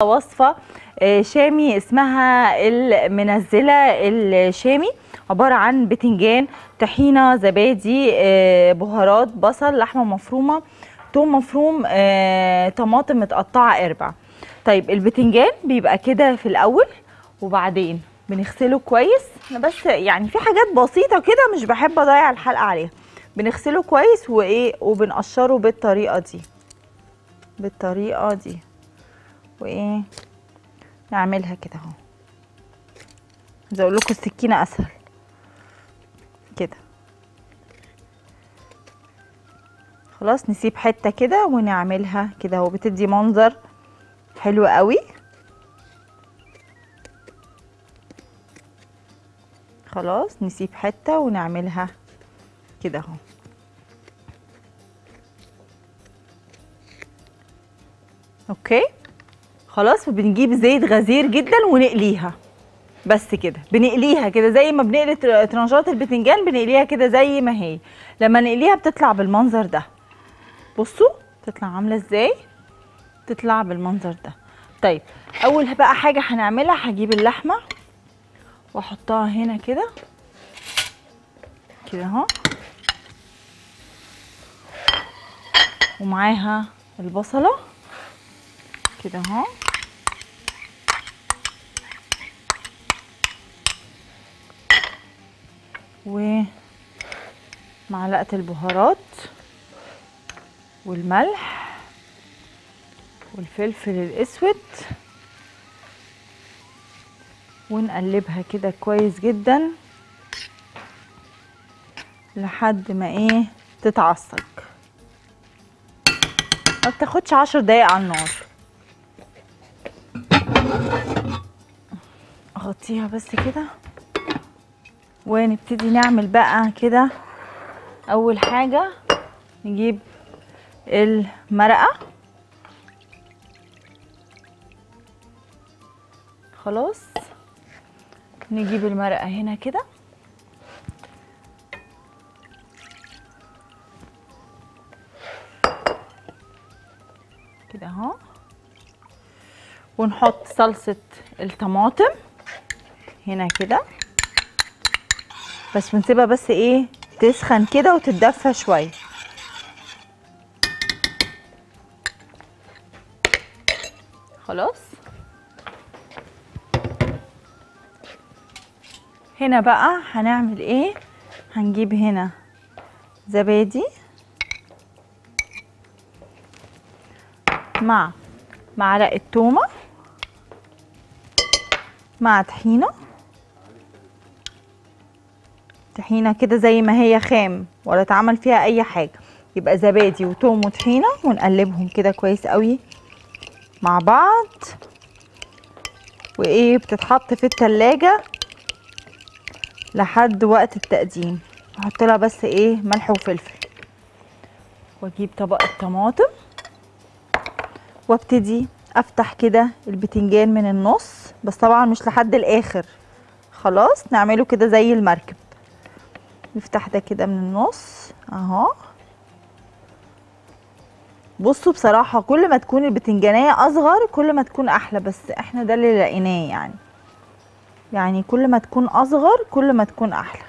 وصفة آه، شامي اسمها المنزلة الشامي عبارة عن بتنجان طحينة زبادي آه، بهارات بصل لحمة مفرومة توم مفروم آه، طماطم متقطعة اربع طيب البتنجان بيبقى كده في الأول وبعدين بنغسله كويس انا بس يعني في حاجات بسيطة كده مش بحب اضيع الحلقة عليها بنغسله كويس وايه وبنقشره بالطريقة دي بالطريقة دي وايه نعملها كده اهو عايزه اقول لكم السكينه اسهل كده خلاص نسيب حته كده ونعملها كده اهو بتدي منظر حلو قوي خلاص نسيب حته ونعملها كده اهو اوكي خلاص بنجيب زيت غزير جدا ونقليها بس كده بنقليها كده زي ما بنقلي تر- ترانشات البتنجان بنقليها كده زي ما هي لما نقليها بتطلع بالمنظر ده بصوا تطلع عامله ازاي تطلع بالمنظر ده طيب اول بقى حاجه هنعملها هجيب اللحمه واحطها هنا كده كده اهو ومعاها البصله كده اهو ومعلقة البهارات والملح والفلفل الاسود ونقلبها كده كويس جدا لحد ما ايه تتعصج ما بتاخدش عشر دقايق على النار اغطيها بس كده ونبتدي نعمل بقى كده اول حاجه نجيب المرقه خلاص نجيب المرقه هنا كده كده اهو ونحط صلصه الطماطم هنا كده بس بنسيبها بس ايه تسخن كده وتتدفى شويه خلاص هنا بقى هنعمل ايه هنجيب هنا زبادي مع معلقه تومه مع طحينه طحينه كده زي ما هي خام ولا اتعمل فيها اي حاجه يبقى زبادي وتوم وطحينه ونقلبهم كده كويس قوي مع بعض وايه بتتحط في التلاجة لحد وقت التقديم احط لها بس ايه ملح وفلفل واجيب طبق الطماطم وابتدي افتح كده البتنجان من النص بس طبعا مش لحد الاخر خلاص نعمله كده زي المركب نفتح ده كده من النص اهو بصوا بصراحة كل ما تكون البتنجانية أصغر كل ما تكون أحلى بس احنا ده اللي لقيناه يعني يعني كل ما تكون أصغر كل ما تكون أحلى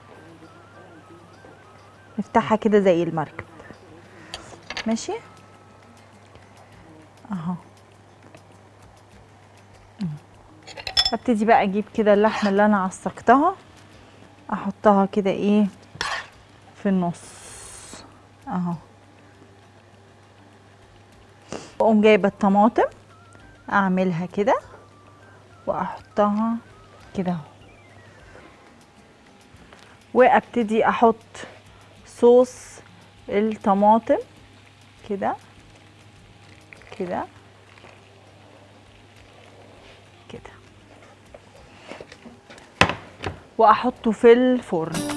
نفتحها كده زي المركب ماشي اهو ابتدي بقى اجيب كده اللحمه اللي انا عصقتها احطها كده ايه في النص اهو واقوم جايبه الطماطم اعملها كده واحطها كده اهو وابتدي احط صوص الطماطم كده كده كده واحطه في الفرن